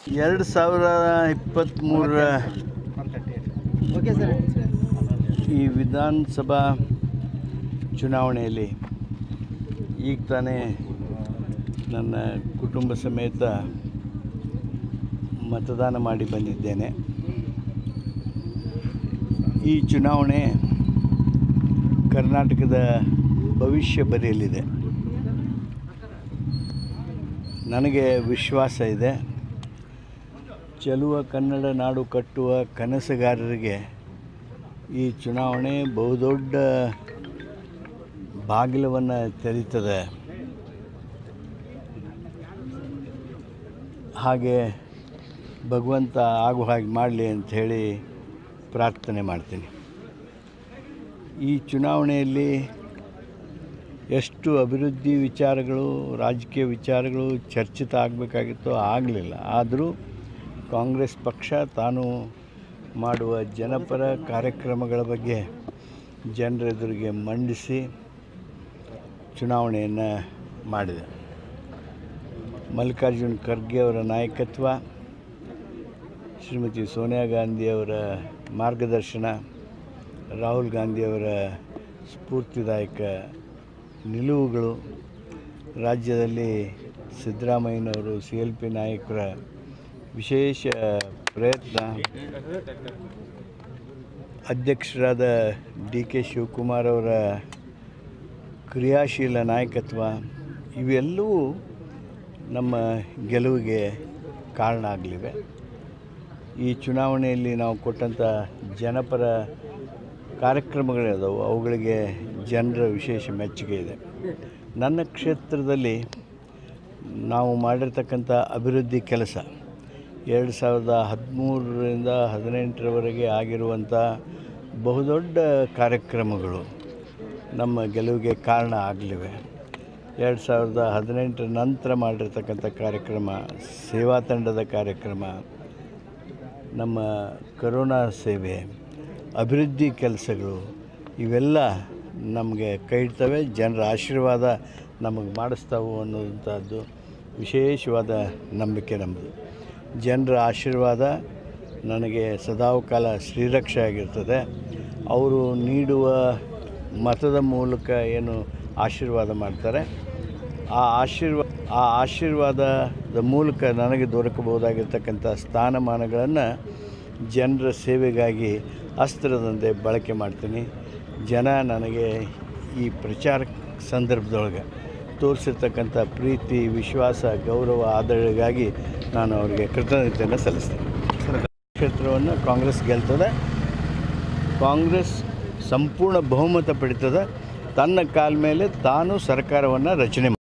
ಎರಡು ಸಾವಿರ ಇಪ್ಪತ್ತ್ಮೂರರ okay sir ಈ ವಿಧಾನಸಭಾ ಚುನಾವಣೆಯಲ್ಲಿ ಈಗ ತಾನೇ ನನ್ನ ಕುಟುಂಬ ಸಮೇತ ಮತದಾನ ಮಾಡಿ ಬಂದಿದ್ದೇನೆ ಈ ಚುನಾವಣೆ ಕರ್ನಾಟಕದ ಭವಿಷ್ಯ ಬರೆಯಲಿದೆ ನನಗೆ ವಿಶ್ವಾಸ ಇದೆ ಚೆಲುವ ಕನ್ನಡ ನಾಡು ಕಟ್ಟುವ ಕನಸುಗಾರರಿಗೆ ಈ ಚುನಾವಣೆ ಬಹುದೊಡ್ಡ ಬಾಗಿಲವನ್ನು ತೆರೀತದೆ ಹಾಗೆ ಭಗವಂತ ಆಗು ಹಾಗೆ ಮಾಡಲಿ ಅಂಥೇಳಿ ಪ್ರಾರ್ಥನೆ ಮಾಡ್ತೀನಿ ಈ ಚುನಾವಣೆಯಲ್ಲಿ ಎಷ್ಟು ಅಭಿವೃದ್ಧಿ ವಿಚಾರಗಳು ರಾಜಕೀಯ ವಿಚಾರಗಳು ಚರ್ಚಿತ ಆಗಬೇಕಾಗಿತ್ತೋ ಆಗಲಿಲ್ಲ ಆದರೂ ಕಾಂಗ್ರೆಸ್ ಪಕ್ಷ ತಾನು ಮಾಡುವ ಜನಪರ ಕಾರ್ಯಕ್ರಮಗಳ ಬಗ್ಗೆ ಜನರ ಎದುರಿಗೆ ಮಂಡಿಸಿ ಚುನಾವಣೆಯನ್ನು ಮಾಡಿದೆ ಮಲ್ಲಿಕಾರ್ಜುನ್ ಖರ್ಗೆ ಅವರ ನಾಯಕತ್ವ ಶ್ರೀಮತಿ ಸೋನಿಯಾ ಗಾಂಧಿಯವರ ಮಾರ್ಗದರ್ಶನ ರಾಹುಲ್ ಗಾಂಧಿಯವರ ಸ್ಫೂರ್ತಿದಾಯಕ ನಿಲುವುಗಳು ರಾಜ್ಯದಲ್ಲಿ ಸಿದ್ದರಾಮಯ್ಯನವರು ಸಿ ಎಲ್ ಪಿ ನಾಯಕರ ವಿಶೇಷ ಪ್ರಯತ್ನ ಅಧ್ಯಕ್ಷರಾದ ಡಿ ಕೆ ಶಿವಕುಮಾರ್ ಅವರ ಕ್ರಿಯಾಶೀಲ ನಾಯಕತ್ವ ಇವೆಲ್ಲವೂ ನಮ್ಮ ಗೆಲುವಿಗೆ ಕಾರಣ ಆಗಲಿವೆ ಈ ಚುನಾವಣೆಯಲ್ಲಿ ನಾವು ಕೊಟ್ಟಂಥ ಜನಪರ ಕಾರ್ಯಕ್ರಮಗಳಿದಾವೆ ಅವುಗಳಿಗೆ ಜನರ ವಿಶೇಷ ಮೆಚ್ಚುಗೆ ಇದೆ ನನ್ನ ಕ್ಷೇತ್ರದಲ್ಲಿ ನಾವು ಮಾಡಿರ್ತಕ್ಕಂಥ ಅಭಿವೃದ್ಧಿ ಕೆಲಸ ಎರಡು ಸಾವಿರದ ಹದಿಮೂರರಿಂದ ಹದಿನೆಂಟರವರೆಗೆ ಆಗಿರುವಂಥ ಬಹುದೊಡ್ಡ ಕಾರ್ಯಕ್ರಮಗಳು ನಮ್ಮ ಗೆಲುವಿಗೆ ಕಾರಣ ಆಗಲಿವೆ ಎರಡು ಸಾವಿರದ ಹದಿನೆಂಟರ ನಂತರ ಮಾಡಿರ್ತಕ್ಕಂಥ ಕಾರ್ಯಕ್ರಮ ಸೇವಾ ತಂಡದ ಕಾರ್ಯಕ್ರಮ ನಮ್ಮ ಕರೋನಾ ಸೇವೆ ಅಭಿವೃದ್ಧಿ ಕೆಲಸಗಳು ಇವೆಲ್ಲ ನಮಗೆ ಕೈ ಇಡ್ತವೆ ಜನರ ಆಶೀರ್ವಾದ ನಮಗೆ ಮಾಡಿಸ್ತಾವು ಅನ್ನೋದಂಥದ್ದು ವಿಶೇಷವಾದ ನಂಬಿಕೆ ನಮ್ಮದು ಜನರ ಆಶೀರ್ವಾದ ನನಗೆ ಸದಾಕಾಲ ಶ್ರೀರಕ್ಷೆ ಆಗಿರ್ತದೆ ಅವರು ನೀಡುವ ಮತದ ಮೂಲಕ ಏನು ಆಶೀರ್ವಾದ ಮಾಡ್ತಾರೆ ಆ ಆಶೀರ್ವಾದ ಆ ಆಶೀರ್ವಾದದ ಮೂಲಕ ನನಗೆ ದೊರಕಬಹುದಾಗಿರ್ತಕ್ಕಂಥ ಸ್ಥಾನಮಾನಗಳನ್ನು ಜನರ ಸೇವೆಗಾಗಿ ಅಸ್ತ್ರದಂತೆ ಬಳಕೆ ಮಾಡ್ತೀನಿ ಜನ ನನಗೆ ಈ ಪ್ರಚಾರ ಸಂದರ್ಭದೊಳಗೆ ತೋರಿಸಿರ್ತಕ್ಕಂಥ ಪ್ರೀತಿ ವಿಶ್ವಾಸ ಗೌರವ ಆದರಗಳಿಗಾಗಿ ನಾನು ಅವರಿಗೆ ಕೃತಜ್ಞತೆಯನ್ನು ಸಲ್ಲಿಸ್ತೇನೆ ಕ್ಷೇತ್ರವನ್ನು ಕಾಂಗ್ರೆಸ್ ಗೆಲ್ತದೆ ಕಾಂಗ್ರೆಸ್ ಸಂಪೂರ್ಣ ಬಹುಮತ ಪಡಿತದೆ ತನ್ನ ಕಾಲ ಮೇಲೆ ತಾನು ಸರ್ಕಾರವನ್ನು ರಚನೆ